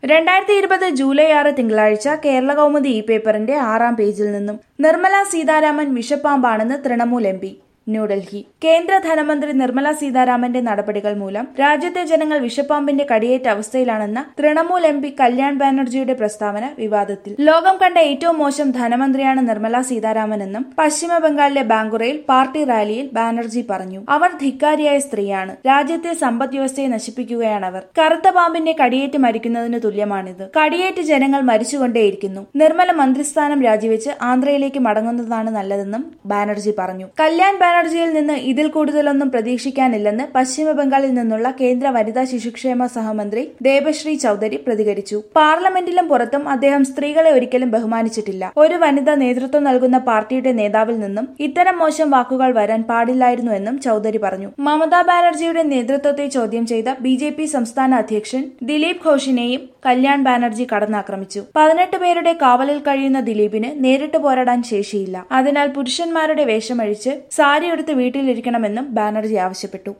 രണ്ടായിരത്തി ഇരുപത് ജൂലൈ ആറ് തിങ്കളാഴ്ച കേരള കൗമുദി ഇ പേപ്പറിന്റെ ആറാം പേജിൽ നിന്നും നിർമ്മല സീതാരാമൻ വിഷപ്പാമ്പാണെന്ന് തൃണമൂൽ എം പി ന്യൂഡൽഹി കേന്ദ്ര ധനമന്ത്രി നിർമ്മല സീതാരാമന്റെ നടപടികൾ മൂലം രാജ്യത്തെ ജനങ്ങൾ വിഷപ്പാമ്പിന്റെ കടിയേറ്റ അവസ്ഥയിലാണെന്ന തൃണമൂൽ എം പി കല്യാൺ ബാനർജിയുടെ പ്രസ്താവന വിവാദത്തിൽ ലോകം കണ്ട ഏറ്റവും മോശം ധനമന്ത്രിയാണ് നിർമ്മല സീതാരാമനെന്നും പശ്ചിമ ബംഗാളിലെ ബാങ്കുറയിൽ പാർട്ടി റാലിയിൽ ബാനർജി പറഞ്ഞു അവർ ധിക്കാരിയായ സ്ത്രീയാണ് രാജ്യത്തെ സമ്പദ് വ്യവസ്ഥയെ നശിപ്പിക്കുകയാണ് അവർ കറുത്ത പാമ്പിന്റെ കടിയേറ്റ് മരിക്കുന്നതിന് തുല്യമാണിത് കടിയേറ്റ് ജനങ്ങൾ മരിച്ചുകൊണ്ടേയിരിക്കുന്നു നിർമ്മല മന്ത്രിസ്ഥാനം രാജിവെച്ച് ആന്ധ്രയിലേക്ക് മടങ്ങുന്നതാണ് നല്ലതെന്നും ബാനർജി പറഞ്ഞു കല്യാൺ ബാനർജിയിൽ നിന്ന് ഇതിൽ കൂടുതലൊന്നും പ്രതീക്ഷിക്കാനില്ലെന്ന് പശ്ചിമ ബംഗാളിൽ നിന്നുള്ള കേന്ദ്ര വനിതാ ശിശുക്ഷേമ സഹമന്ത്രി ദേബശ്രീ ചൌധരി പ്രതികരിച്ചു പാർലമെന്റിലും പുറത്തും അദ്ദേഹം സ്ത്രീകളെ ഒരിക്കലും ബഹുമാനിച്ചിട്ടില്ല ഒരു വനിത നേതൃത്വം നൽകുന്ന പാർട്ടിയുടെ നേതാവിൽ നിന്നും ഇത്തരം മോശം വാക്കുകൾ വരാൻ പാടില്ലായിരുന്നുവെന്നും ചൌധരി പറഞ്ഞു മമതാ ബാനർജിയുടെ നേതൃത്വത്തെ ചോദ്യം ചെയ്ത ബി ജെ പി സംസ്ഥാന അധ്യക്ഷൻ ദിലീപ് ഘോഷിനെയും കല്യാൺ ബാനർജി കടന്നാക്രമിച്ചു പതിനെട്ട് പേരുടെ കാവലിൽ കഴിയുന്ന ദിലീപിന് നേരിട്ട് പോരാടാൻ ശേഷിയില്ല അതിനാൽ പുരുഷന്മാരുടെ വേഷമഴിച്ച് സാരിയെടുത്ത് വീട്ടിലിരിക്കണമെന്നും ബാനർജി ആവശ്യപ്പെട്ടു